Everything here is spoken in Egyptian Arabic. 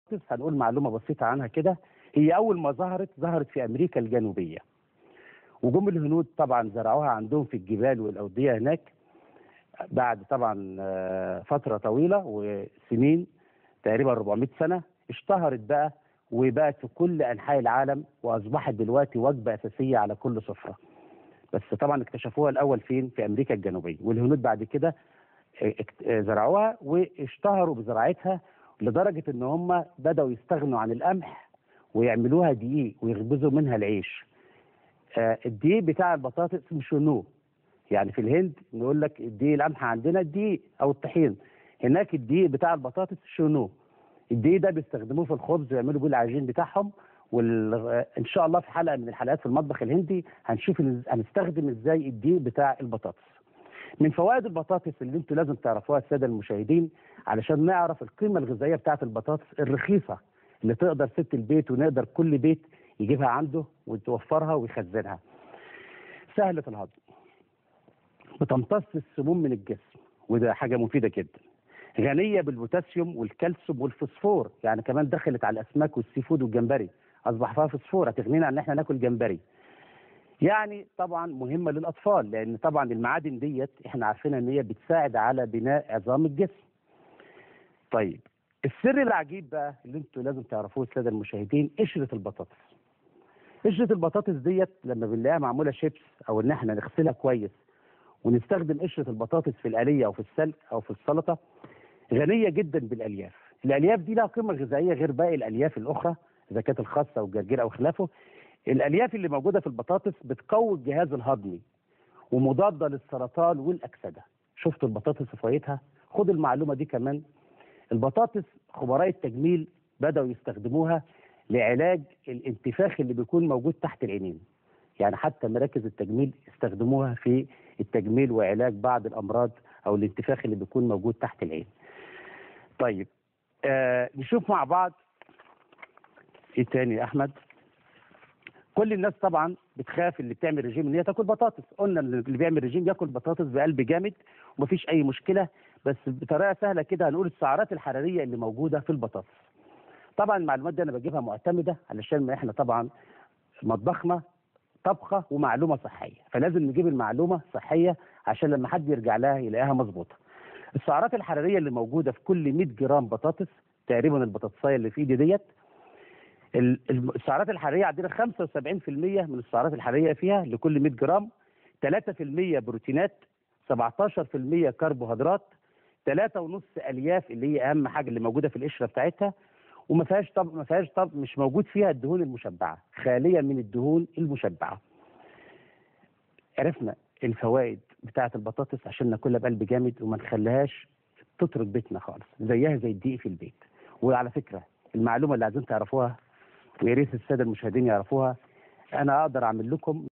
هنقول معلومه بسيطه عنها كده هي اول ما ظهرت ظهرت في امريكا الجنوبيه وجم الهنود طبعا زرعوها عندهم في الجبال والاوديه هناك بعد طبعا آه، فتره طويله وسنين تقريبا 400 سنه اشتهرت بقى وبقت في كل انحاء العالم واصبحت دلوقتي وجبه اساسيه على كل سفره بس طبعا اكتشفوها الاول فين في امريكا الجنوبيه والهنود بعد كده اكت- آه، زرعوها واشتهروا بزراعتها لدرجه ان هم بداوا يستغنوا عن القمح ويعملوها دقيق ويخبزوا منها العيش آه، الدقيق بتاع البطاطس اسمه شونو يعني في الهند نقول لك الدقيق القمح عندنا الدقيق او الطحين هناك الدقيق بتاع البطاطس شونو الدقيق ده بيستخدموه في الخبز ويعملوا بيه العجين بتاعهم وان شاء الله في حلقه من الحلقات في المطبخ الهندي هنشوف إن- هنستخدم ازاي الدقيق بتاع البطاطس من فوائد البطاطس اللي انتوا لازم تعرفوها الساده المشاهدين علشان نعرف القيمه الغذائيه بتاعه البطاطس الرخيصه اللي تقدر ست البيت ونقدر كل بيت يجيبها عنده وتوفرها ويخزنها سهله الهضم بتمتص السموم من الجسم وده حاجه مفيده جدا غنيه بالبوتاسيوم والكالسيوم والفوسفور يعني كمان دخلت على الاسماك والسي فود والجمبري اصبح فيها فوسفور هتغنينا عن ان احنا ناكل جمبري يعني طبعا مهمه للاطفال لان طبعا المعادن ديت احنا عارفين ان هي بتساعد على بناء عظام الجسم طيب السر العجيب بقى اللي انتوا لازم تعرفوه الساده المشاهدين قشره البطاطس قشره البطاطس ديت لما بنلاقيها معموله شيبس او ان احنا نغسلها كويس ونستخدم قشره البطاطس في الآلية او في السلق او في السلطه غنيه جدا بالالياف الالياف دي لها قيمه غذائيه غير باقي الالياف الاخرى اذا كانت الخاصه والجرجير او خلافه الالياف اللي موجوده في البطاطس بتقوي الجهاز الهضمي ومضاده للسرطان والاكسده شفتوا البطاطس فوائدها خد المعلومه دي كمان البطاطس خبراء التجميل بداوا يستخدموها لعلاج الانتفاخ اللي بيكون موجود تحت العينين يعني حتى مراكز التجميل استخدموها في التجميل وعلاج بعض الامراض او الانتفاخ اللي بيكون موجود تحت العين طيب آه نشوف مع بعض ايه تاني يا احمد كل الناس طبعا بتخاف اللي بتعمل رجيم ان هي تاكل بطاطس قلنا ان اللي بيعمل رجيم ياكل بطاطس بقلب جامد ومفيش اي مشكله بس بطريقه سهله كده هنقول السعرات الحراريه اللي موجوده في البطاطس طبعا المعلومات دي انا بجيبها معتمده علشان ما احنا طبعا مطبخنا طبخه ومعلومه صحيه فلازم نجيب المعلومه صحيه عشان لما حد يرجع لها يلاقيها مظبوطه السعرات الحراريه اللي موجوده في كل 100 جرام بطاطس تقريبا البطاطسايه اللي في ايدي ديت ال- ال- السعرات الحراريه عندنا 75% من السعرات الحراريه فيها لكل 100 جرام 3% بروتينات 17% كربوهيدرات 3.5 الياف اللي هي اهم حاجه اللي موجوده في القشره بتاعتها وما فيهاش طب ما فيهاش طب مش موجود فيها الدهون المشبعه خاليه من الدهون المشبعه عرفنا الفوائد بتاعه البطاطس عشان ناكلها بقلب جامد وما نخليهاش تترك بيتنا خالص زيها زي الدقيق في البيت وعلى فكره المعلومه اللي عايزين تعرفوها ويا ريت الساده المشاهدين يعرفوها انا اقدر اعمل لكم